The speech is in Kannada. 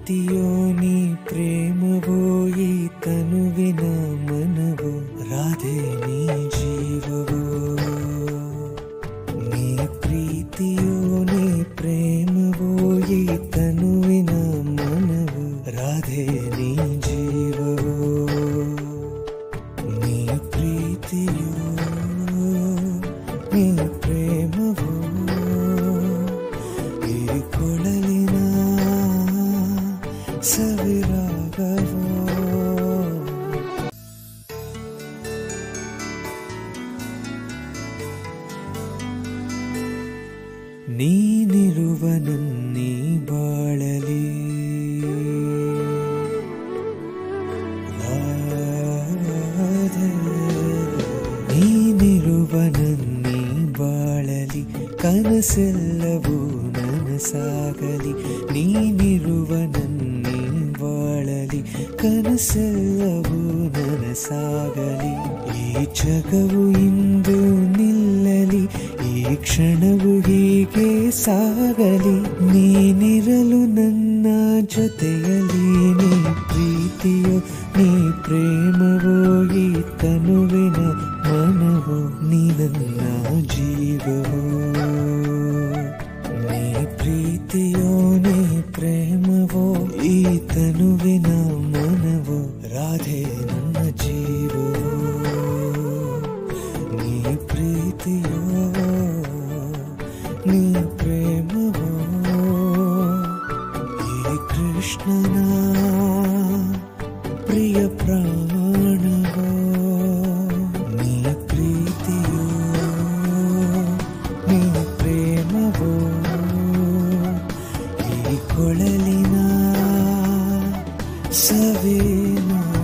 ಪ್ರೀತಿಯೋ ನೀ ಪ್ರೇಮವೋ ಈ ತನುವಿನ ಮನವೋ ರಾಧೆ ನೀ ಜೀವವೋ ನೀ ಪ್ರೀತಿಯೋ ನೀ ಪ್ರೇಮವೋ ಈ ತನುವಿನ ಮನವೋ ರಾಧೆ ನೀ ಜೀವವೋ ನೀ ಪ್ರೀತಿಯೋ ನೀ ಪ್ರೇಮವೋ ಈ ಕೊಳಲಿನ ಸವಿರಾಗವೋ ನೀನಿರುವ ನನ್ನೀ ಬಾಳಲಿ ರಾಧೆ. ನೀನಿರುವ ನನ್ನೀ ಬಾಳಲಿ ಕನಸೆಲ್ಲವೂ ನನಸಾಗಲಿ ನೀನಿರುವ ನನ್ನೀ ಬಾಳಲಿ ಕನಸೆಲ್ಲವೂ ನನಸಾಗಲಿ ಈ ಜಗವು ಇಂದು ನಿಲ್ಲಲಿ ಈ ಕ್ಷಣವು ಹೀಗೆ ಸಾಗಲಿ ನೀನಿರಲು ನನ್ನ ಜೊತೆಯಲ್ಲಿ ನೀ ಪ್ರೀತಿಯೋ ನೀ ಪ್ರೇಮವೋ ಈ ತನುವಿನ ಮನವೋ ನೀ ನನ್ನ ಜೀವವೋ ನೀ ಪ್ರೀತಿಯೋ ನೀ ಪ್ರೇಮವೋ ಈ ತನುವಿನ ಮನವೋ ರಾಧೆ ನನ್ನ ಜೀವವೋ ನೀ ಪ್ರೀತಿಯೋ ನೀ ಪ್ರೇಮವೋ ಈ ಕೃಷ್ಣನ ಪ್ರಿಯ ಪ್ರಾಣವೋ ನೀ ಪ್ರೀತಿಯೋ ನೀ ಪ್ರೇಮವೋ ಈ ಕೊಳಲಿನ ಸವೇನೋ